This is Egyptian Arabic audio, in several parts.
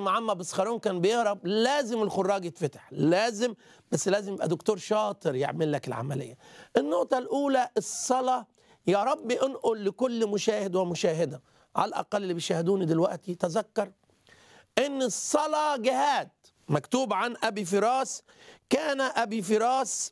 لما عم بسخرون كان بيهرب لازم الخراج يتفتح لازم بس لازم يبقى دكتور شاطر يعمل لك العمليه النقطه الاولى الصلاه يا رب انقل لكل مشاهد ومشاهده على الاقل اللي بيشاهدوني دلوقتي تذكر ان الصلاه جهاد مكتوب عن ابي فراس كان ابي فراس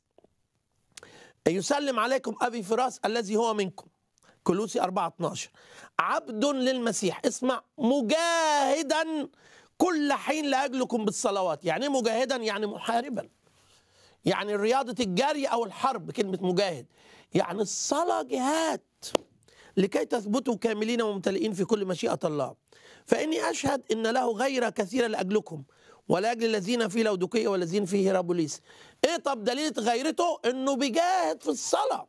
يسلم عليكم ابي فراس الذي هو منكم كلوسي 4 12 عبد للمسيح اسمع مجاهدا كل حين لاجلكم بالصلوات يعني ايه مجاهدا يعني محاربا يعني رياضه الجري او الحرب كلمه مجاهد يعني الصلاه جهاد لكي تثبتوا كاملين وممتلئين في كل مشيئه الله فاني اشهد ان له غير كثيره لاجلكم ولاجل الذين في لودقيه والذين في هيرابوليس ايه طب دليل غيرته انه بيجاهد في الصلاه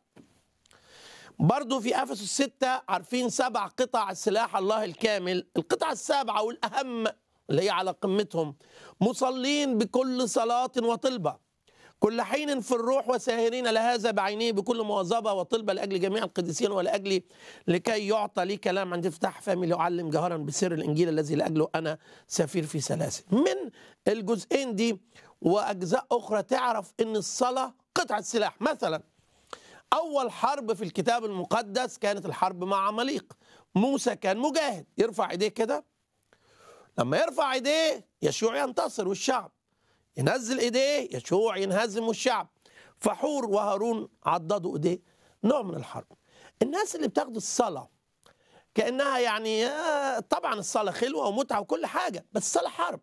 برضو في افسس الستة عارفين سبع قطع سلاح الله الكامل القطعة السابعة والأهم اللي هي على قمتهم مصلين بكل صلاة وطلبة كل حين في الروح وساهرين لهذا بعينيه بكل مواظبة وطلبة لأجل جميع القديسين ولأجلي لكي يعطى لي كلام عند افتح فمي لأعلم جهرا بسر الإنجيل الذي لأجله أنا سفير في سلاسل من الجزئين دي وأجزاء أخرى تعرف أن الصلاة قطعة سلاح مثلا أول حرب في الكتاب المقدس كانت الحرب مع عماليق موسى كان مجاهد يرفع ايديه كده لما يرفع ايديه يشوع ينتصر والشعب ينزل ايديه يشوع ينهزم والشعب فحور وهارون عضدوا ايديه نوع من الحرب الناس اللي بتاخد الصلاة كأنها يعني طبعا الصلاة خلوة ومتعة وكل حاجة بس الصلاة حرب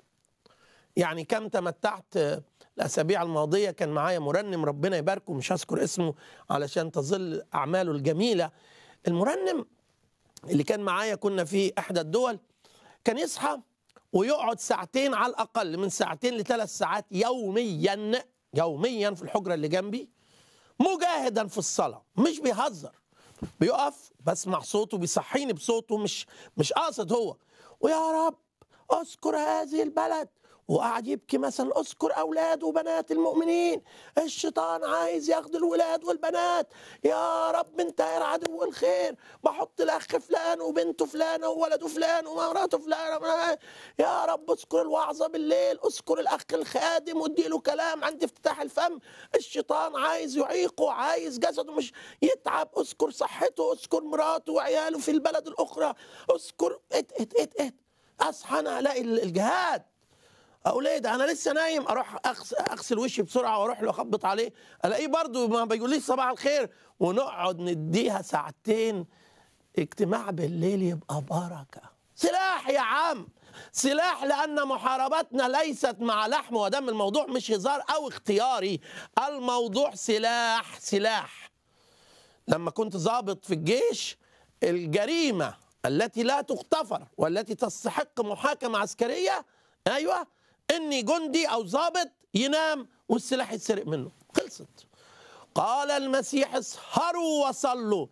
يعني كم تمتعت الاسابيع الماضيه كان معايا مرنم ربنا يباركه مش هذكر اسمه علشان تظل اعماله الجميله المرنم اللي كان معايا كنا في احدى الدول كان يصحى ويقعد ساعتين على الاقل من ساعتين لثلاث ساعات يوميا يوميا في الحجره اللي جنبي مجاهدا في الصلاه مش بيهزر بيقف بسمع صوته بيصحيني بصوته مش مش قاصد هو ويا رب اذكر هذه البلد وقعد يبكي مثلا اذكر اولاد وبنات المؤمنين الشيطان عايز ياخد الولاد والبنات يا رب انت يا عدو الخير بحط الاخ فلان وبنته فلانه وولده فلان ومراته فلانه يا رب اذكر الوعظه بالليل اذكر الاخ الخادم واديله كلام عند افتتاح الفم الشيطان عايز يعيقه عايز جسده مش يتعب اذكر صحته اذكر مراته وعياله في البلد الاخرى اذكر ات ات ات ات اصحى انا الاقي الجهاد اقول ايه ده انا لسه نايم اروح اغسل, أغسل وشي بسرعه واروح له اخبط عليه الاقيه برضه ما بيقوليش صباح الخير ونقعد نديها ساعتين اجتماع بالليل يبقى بركه سلاح يا عم سلاح لان محاربتنا ليست مع لحم ودم الموضوع مش هزار او اختياري الموضوع سلاح سلاح لما كنت ضابط في الجيش الجريمه التي لا تغتفر والتي تستحق محاكمه عسكريه ايوه اني جندي او ضابط ينام والسلاح يتسرق منه خلصت قال المسيح اسهروا وصلوا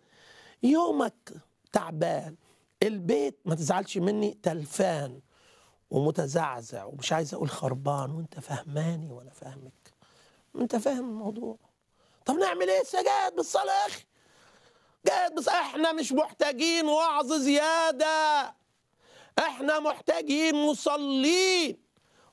يومك تعبان البيت ما تزعلش مني تلفان ومتزعزع ومش عايز اقول خربان وانت فهماني وانا فاهمك انت فاهم الموضوع طب نعمل ايه سجاد بالصلاه يا اخي جاد بس احنا مش محتاجين وعظ زياده احنا محتاجين مصلين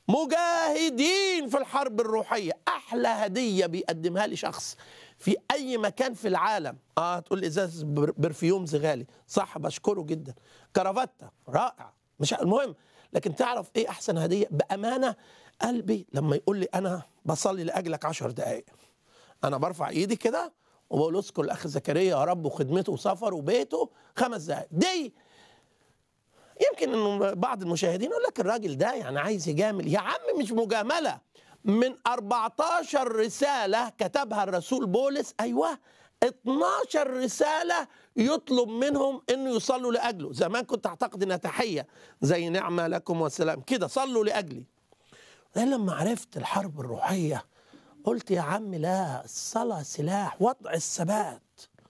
مجاهدين في الحرب الروحيه احلى هديه بيقدمها لي شخص في اي مكان في العالم اه تقول لي ازاز برفيومز غالي صح بشكره جدا كرافته رائع مش المهم لكن تعرف ايه احسن هديه بامانه قلبي لما يقول لي انا بصلي لاجلك عشر دقائق انا برفع ايدي كده وبقول اذكر الاخ زكريا يا رب وخدمته وسفره وبيته خمس دقائق دي يمكن انه بعض المشاهدين يقول لك الراجل ده يعني عايز يجامل يا عم مش مجامله من 14 رساله كتبها الرسول بولس ايوه 12 رساله يطلب منهم انه يصلوا لاجله زمان كنت اعتقد انها تحيه زي نعمه لكم وسلام كده صلوا لاجلي لما عرفت الحرب الروحيه قلت يا عم لا الصلاه سلاح وضع الثبات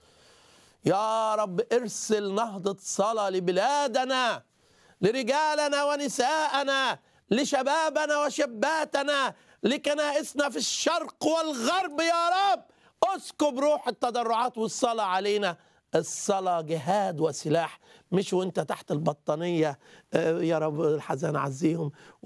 يا رب ارسل نهضه صلاه لبلادنا لرجالنا ونساءنا لشبابنا وشاباتنا لكنائسنا في الشرق والغرب يا رب اسكب روح التضرعات والصلاة علينا الصلاة جهاد وسلاح مش وانت تحت البطانية آه، يا رب الحزان عزيهم